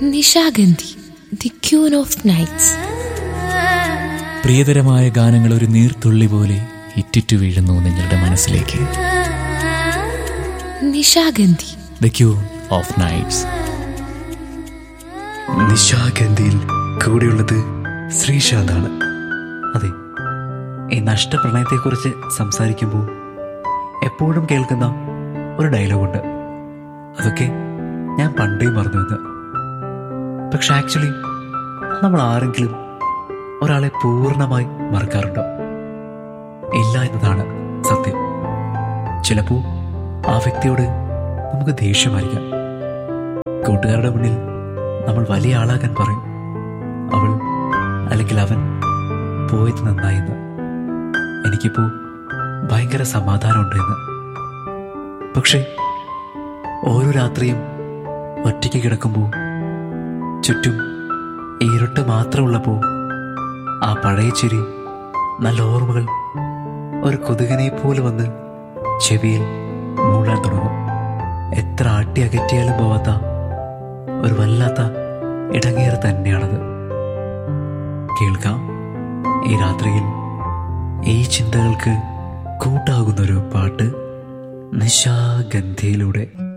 Nishagandhi the queen of nights പ്രിയതരമായ ഗാനങ്ങൾ ഒരു നീർത്തുള്ളി പോലെ ഇറ്റിറ്റു വീഴുന്നു നിങ്ങളുടെ മനസ്സിലേക്ക് Nishagandhi the queen of nights നിശാഗന്ധിയിൽ കൂടെയുള്ളത് ശ്രീശാന്താണ് അതെ ഈ നഷ്ടപ്രണയത്തെക്കുറിച്ച് സംസാരിക്കുമ്പോൾ എപ്പോഴും കേൾക്കുന്ന ഒരു ഡയലോഗുണ്ട് അതൊക്കെ ഞാൻ പണ്ടേ മറന്നുവെന്ന് പക്ഷെ ആക്ച്വലി നമ്മൾ ആരെങ്കിലും ഒരാളെ പൂർണ്ണമായി മറക്കാറുണ്ടോ ഇല്ല എന്നതാണ് സത്യം ചിലപ്പോൾ ആ വ്യക്തിയോട് നമുക്ക് ദേഷ്യമായിരിക്കാം കൂട്ടുകാരുടെ മുന്നിൽ നമ്മൾ വലിയ ആളാകാൻ പറയും അവൾ അല്ലെങ്കിൽ അവൻ പോയത് നന്നായെന്ന് എനിക്കിപ്പോ ഭയങ്കര സമാധാനമുണ്ട് എന്ന് പക്ഷേ ഓരോ രാത്രിയും ഒറ്റയ്ക്ക് കിടക്കുമ്പോൾ ചുറ്റും ഇരുട്ട് മാത്രമുള്ളപ്പോൾ ആ പഴയ ചിരി നല്ല ഓർമ്മകൾ ഒരു കൊതുകനെ പോലെ വന്ന് ചെവിയിൽ മൂളാൻ തുടങ്ങും എത്ര ആട്ടി അകറ്റിയാലും പോവാത്ത ഒരു വല്ലാത്ത ഇടങ്ങേറ് തന്നെയാണത് കേൾക്കാം ഈ രാത്രിയിൽ ഈ ചിന്തകൾക്ക് കൂട്ടാകുന്നൊരു പാട്ട് നിശാഗന്ധിയിലൂടെ